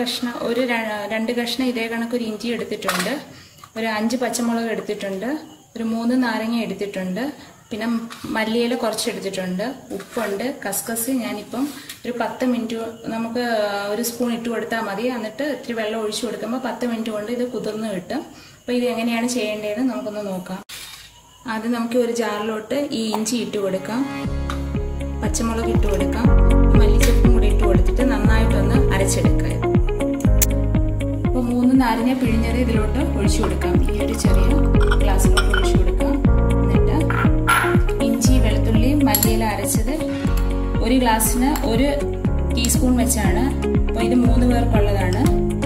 കഷ്ണം ഒരു ര- രണ്ട് കഷ്ണം ഇതേ കണക്കൊരു ഇഞ്ചി എടുത്തിട്ടുണ്ട് ഒരു അഞ്ച് പച്ചമുളക് എടുത്തിട്ടുണ്ട് ഒരു മൂന്ന് നാരങ്ങ എടുത്തിട്ടുണ്ട് പിന്നെ മല്ലിയില കുറച്ച് എടുത്തിട്ടുണ്ട് ഉപ്പുണ്ട് കസ്കസ് ഞാനിപ്പം ഒരു പത്ത് മിനിറ്റ് നമുക്ക് ഒരു സ്പൂൺ ഇട്ട് കൊടുത്താൽ മതി എന്നിട്ട് ഇത്തിരി വെള്ളം ഒഴിച്ചു കൊടുക്കുമ്പോൾ പത്ത് മിനിറ്റ് കൊണ്ട് ഇത് കുതിർന്ന് കിട്ടും അപ്പോൾ ഇത് എങ്ങനെയാണ് ചെയ്യേണ്ടതെന്ന് നമുക്കൊന്ന് നോക്കാം ആദ്യം നമുക്ക് ഒരു ജാറിലോട്ട് ഈ ഇഞ്ചി ഇട്ട് കൊടുക്കാം പച്ചമുളക് ഇട്ട് കൊടുക്കാം മല്ലിച്ചപ്പും കൂടി ഇട്ട് കൊടുത്തിട്ട് നന്നായിട്ടൊന്ന് അരച്ചെടുക്കുക അപ്പോൾ മൂന്ന് നാരങ്ങ പിഴിഞ്ഞത് ഇതിലോട്ട് ഒഴിച്ചു കൊടുക്കാം ഈ ഒരു ചെറിയ ഗ്ലാസ്സിലോട്ട് ഒഴിച്ചു കൊടുക്കാം എന്നിട്ട് ഇഞ്ചി വെളുത്തുള്ളി മല്ലിയില അരച്ചത് ഒരു ഗ്ലാസ്സിന് ഒരു ടീസ്പൂൺ വെച്ചാണ് അപ്പോൾ ഇത് മൂന്ന് പേർക്കുള്ളതാണ്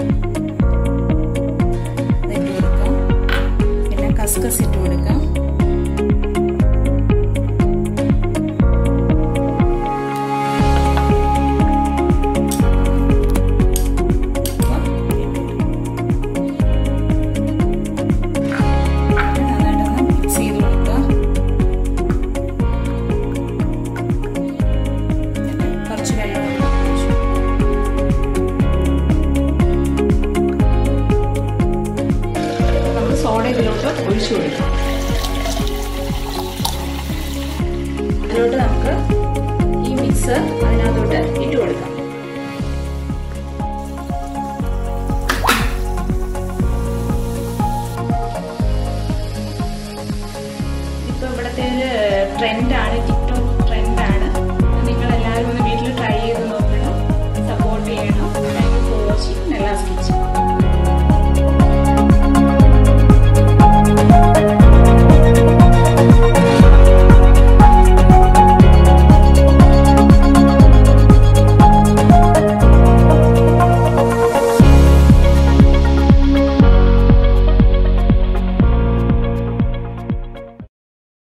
ഇട്ട് കൊടുക്കാം പിന്നെ കസ്കസ് ഇട്ട് കൊടുക്കാം നന്നായിട്ടൊന്ന് മിക്സ് ചെയ്ത് കൊടുക്കുക എന്നിട്ട് കുറച്ച് വെള്ളം കൂടി ഒഴിച്ച് നമ്മൾ സോഡ ഇതിലോട്ട് ഒഴിച്ചു കൊടുക്കാം അതിലോട്ട് നമുക്ക് ഈ മിക്സ് അതിനകത്തോട്ട് ഇട്ട് കൊടുക്കാം ഇപ്പൊ ഇവിടുത്തെ ഒരു ട്രെൻഡാണ്